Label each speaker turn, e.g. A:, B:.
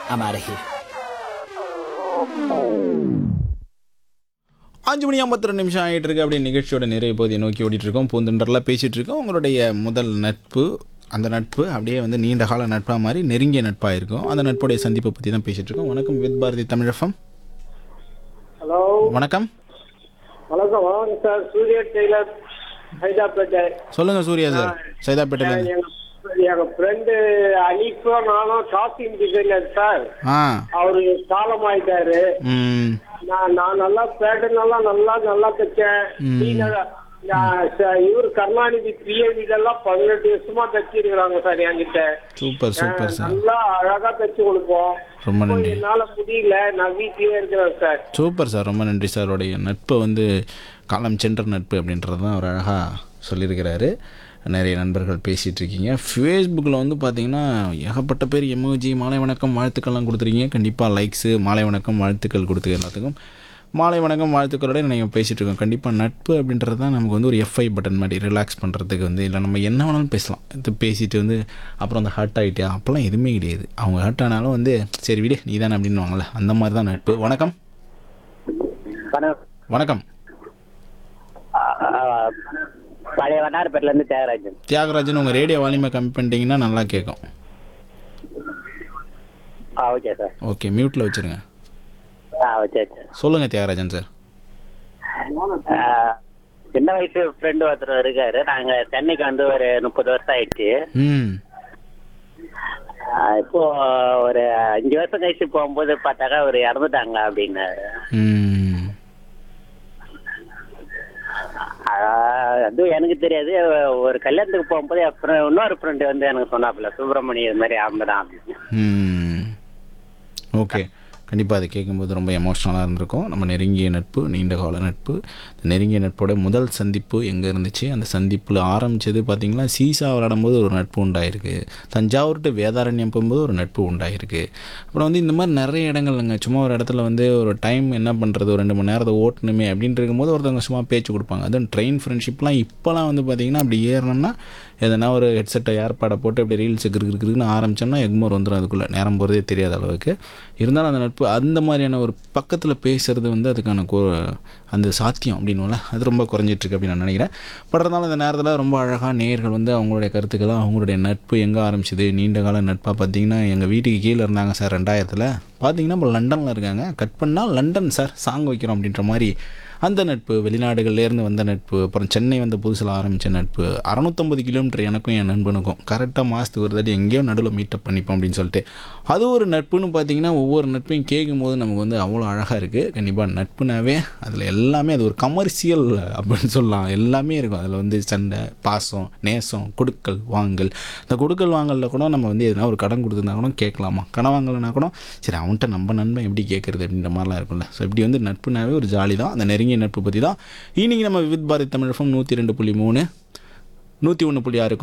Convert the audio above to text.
A: I'm out of here.
B: அஞ்சு மணி ஐம்பத்தி ரெண்டு நிமிஷம் ஆகிட்டு இருக்கு அப்படி நிகழ்ச்சியோட நிறைய பகுதியை நோக்கி ஓடிட்டு இருக்கோம் பூந்தொண்டரில் பேசிகிட்டு இருக்கோம் உங்களுடைய முதல் நட்பு அந்த நட்பு அப்படியே வந்து நீண்ட கால நட்பாக மாதிரி நெருங்கிய நட்பாக இருக்கும் அந்த நட்புடைய சந்திப்பை பற்றி தான் பேசிகிட்டு இருக்கோம் வணக்கம் வித் பாரதி தமிழகம்
C: ஹலோ
B: வணக்கம்
C: வணக்கம் வணக்கம் சார் சூர்யா டெய்லர் ஹைதராபாத்
B: சொல்லுங்கள் சூர்யா சார் சைதாப்பேட்டையிலேருந்து
C: எங்க எங்க ஃப்ரெண்டு அனிஃபும் நானும் காஸ்டியூம் டிசைனர் சார்
B: ஆ
C: அவரு காலமாயிட்டாரு
B: ம்
C: நான் நான் நல்லா பேட்டர்ன் எல்லாம் நல்லா நல்லா தைச்சேன் நீ நல்லா- நான் ச- இவரு கருணாநிதி பிஏ வீடெல்லாம் பதினெட்டு வருஷமா தச்சிருக்கிறாங்க சார் என்கிட்ட
B: சூப்பர் சூப்பர் சார்
C: நல்லா அழகா தச்சு கொடுப்போம்
B: ரொம்ப
C: இப்போ
B: நன்றி
C: என்னால முடியல நான் வீட்லயே இருக்கிறேன் சார்
B: சூப்பர் சார் ரொம்ப நன்றி சார் உடைய நட்பை வந்து காலம் சென்ற நட்பு அப்படின்றது தான் அவர் அழகாக சொல்லியிருக்கிறாரு நிறைய நண்பர்கள் பேசிகிட்டு இருக்கீங்க ஃபேஸ்புக்கில் வந்து பார்த்தீங்கன்னா ஏகப்பட்ட பேர் எமோஜி மாலை வணக்கம் வாழ்த்துக்கள்லாம் கொடுத்துருக்கீங்க கண்டிப்பாக லைக்ஸு மாலை வணக்கம் வாழ்த்துக்கள் கொடுத்து எல்லாத்துக்கும் மாலை வணக்கம் வாழ்த்துக்களோட நீங்கள் பேசிகிட்டு இருக்கோம் கண்டிப்பாக நட்பு அப்படின்றது தான் நமக்கு வந்து ஒரு எஃப்ஐ பட்டன் மாதிரி ரிலாக்ஸ் பண்ணுறதுக்கு வந்து இல்லை நம்ம என்ன வேணாலும் பேசலாம் இது பேசிட்டு வந்து அப்புறம் அந்த ஹர்ட் ஆகிட்டியா அப்போல்லாம் எதுவுமே கிடையாது அவங்க ஹர்ட் ஆனாலும் வந்து சரி விடு நீ தானே அப்படின்னுவாங்கள்ல அந்த மாதிரி தான் நட்பு வணக்கம் வணக்கம்
D: பழைய வண்ணாரப்பேட்டில இருந்து தியாகராஜன்
B: தியாகராஜன் உங்கள் ரேடியோ வால்யூமை கம்மி பண்ணிட்டீங்கன்னா நல்லா கேட்கும்
D: ஆ ஓகே சார்
B: ஓகே மியூட்டில் வச்சுருங்க
D: ஆ ஓகே சார்
B: சொல்லுங்கள் தியாகராஜன் சார்
D: ஆ, சின்ன வயசு ஃப்ரெண்டு ஒருத்தர் இருக்காரு நாங்க சென்னைக்கு வந்து ஒரு முப்பது வருஷம் ஆயிடுச்சு
B: ம்
D: ஆ, இப்போ ஒரு அஞ்சு வருஷம் கழிச்சு போகும்போது பார்த்தாக்கா அவர் இறந்துட்டாங்க அப்படின்னாரு
B: ம்
D: ஆ, அதுவும் எனக்கு தெரியாது ஒரு கல்யாணத்துக்கு போகும்போது என் friend- இன்னொரு ஃப்ரெண்டு வந்து எனக்கு சொன்னாப்புல சுப்பிரமணியம் இது மாதிரி இறந்துட்டான் அப்படின்னு
B: ம் ஓகே கண்டிப்பாக அதை கேட்கும்போது ரொம்ப எமோஷ்னலாக இருந்திருக்கும் நம்ம நெருங்கிய நட்பு நீண்ட கால நட்பு இந்த நெருங்கிய நட்போட முதல் சந்திப்பு எங்கே இருந்துச்சு அந்த சந்திப்பில் ஆரம்பித்தது பார்த்திங்கன்னா சீசா விளையாடும்போது ஒரு நட்பு உண்டாயிருக்கு தஞ்சாவூர் டு வேதாரண்யம் போகும்போது ஒரு நட்பு உண்டாயிருக்கு அப்புறம் வந்து இந்த மாதிரி நிறைய இடங்கள்ங்க சும்மா ஒரு இடத்துல வந்து ஒரு டைம் என்ன பண்ணுறது ஒரு ரெண்டு மணி நேரத்தை ஓட்டணுமே அப்படின்ட்டு இருக்கும்போது ஒருத்தவங்க சும்மா பேச்சு கொடுப்பாங்க அதுவும் ட்ரெயின் ஃப்ரெண்ட்ஷிப்லாம் இப்போலாம் வந்து பார்த்திங்கன்னா அப்படி ஏறணும்னா எதனா ஒரு ஹெட்செட்டை ஏர்பாடை போட்டு அப்படி ரீல்ஸ் கிரு கிரு கிருன்னு ஆரம்பிச்சோம்னா எக்மோர் வந்துடும் அதுக்குள்ளே நேரம் போகிறதே தெரியாத அளவுக்கு இருந்தாலும் அந்த நட்பு அந்த மாதிரியான ஒரு பக்கத்தில் பேசுறது வந்து அதுக்கான கோ அந்த சாத்தியம் அப்படின்னுல அது ரொம்ப குறைஞ்சிட்ருக்கு அப்படின்னு நான் நினைக்கிறேன் பட் இருந்தாலும் இந்த நேரத்தில் ரொம்ப அழகாக நேயர்கள் வந்து அவங்களுடைய கருத்துக்களை அவங்களுடைய நட்பு எங்கே ஆரம்பிச்சது நீண்ட கால நட்பாக பார்த்தீங்கன்னா எங்கள் வீட்டுக்கு கீழே இருந்தாங்க சார் ரெண்டாயிரத்தில் பார்த்தீங்கன்னா இப்போ லண்டனில் இருக்காங்க கட் பண்ணால் லண்டன் சார் சாங் வைக்கிறோம் அப்படின்ற மாதிரி அந்த நட்பு வெளிநாடுகள்லேருந்து வந்த நட்பு அப்புறம் சென்னை வந்த புதுசில் ஆரம்பித்த நட்பு அறநூற்றம்பது கிலோமீட்டர் எனக்கும் என் நண்பனுக்கும் கரெக்டாக மாதத்துக்கு ஒரு தாட்டி எங்கேயோ நடுவில் மீட்டப் பண்ணிப்போம் அப்படின்னு சொல்லிட்டு அது ஒரு நட்புன்னு பார்த்தீங்கன்னா ஒவ்வொரு நட்பையும் கேட்கும்போது நமக்கு வந்து அவ்வளோ அழகாக இருக்குது கண்டிப்பாக நட்புனாவே அதில் எல்லாமே அது ஒரு கமர்ஷியல் அப்படின்னு சொல்லலாம் எல்லாமே இருக்கும் அதில் வந்து சண்டை பாசம் நேசம் கொடுக்கல் வாங்கல் இந்த கொடுக்கல் வாங்கலில் கூட நம்ம வந்து எதனா ஒரு கடன் கொடுத்துருந்தா கூட கேட்கலாமா கடன் வாங்கலைன்னா கூட சரி அவன்கிட்ட நம்ம நண்பன் எப்படி கேட்குறது அப்படின்ற மாதிரிலாம் இருக்கும்ல ஸோ இப்படி வந்து நட்புனாவே ஒரு ஜாலி தான் அந்த நெருங்கிய நட்பு பற்றி தான் இன்னைக்கு நம்ம வித் பாரத் தமிழ் நூற்றி ரெண்டு புள்ளி மூணு நூற்றி ஒன்று புள்ளி ஆறு